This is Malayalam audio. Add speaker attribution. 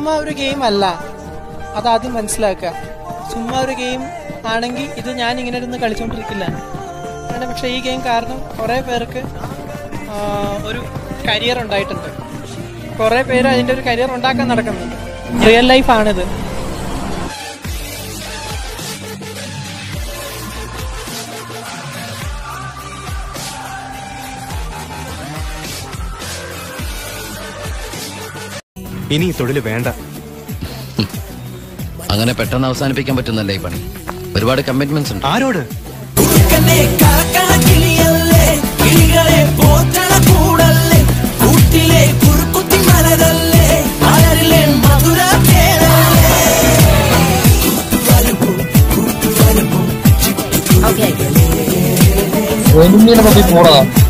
Speaker 1: ചുമ്മാ ഒരു ഗെയിം അല്ല അത് ആദ്യം മനസ്സിലാക്കുക ചുമ്മാ ഒരു ഗെയിം ആണെങ്കിൽ ഇത് ഞാൻ ഇങ്ങനെ ഇരുന്ന് കളിച്ചുകൊണ്ടിരിക്കില്ല അങ്ങനെ പക്ഷേ ഈ ഗെയിം കാരണം കുറേ പേർക്ക് ആ, ഒരു കരിയർ ഉണ്ടായിട്ടുണ്ട് കുറേ പേര് അതിൻ്റെ ഒരു കരിയർ ഉണ്ടാക്കാൻ നടക്കുന്നുണ്ട് റിയൽ ലൈഫാണിത്
Speaker 2: ഇനി ഈ തൊഴിൽ വേണ്ട
Speaker 3: അങ്ങനെ പെട്ടെന്ന് അവസാനിപ്പിക്കാൻ പറ്റുന്നല്ലേ ഈ പണി ഒരുപാട് കമ്മിറ്റ്മെന്റ്സ് ഉണ്ട്
Speaker 2: ആരോട്
Speaker 4: കനെ കറക്കണ കിളിയല്ലേ കിളികളെ പോറ്റണ കൂടല്ലേ കൂട്ടിലെ കുറുക്കുത്തി മലരല്ലേ മലരിലെ മധുര തേനല്ലേ
Speaker 5: വെളുമ്പിനെ പറ്റി പോടാ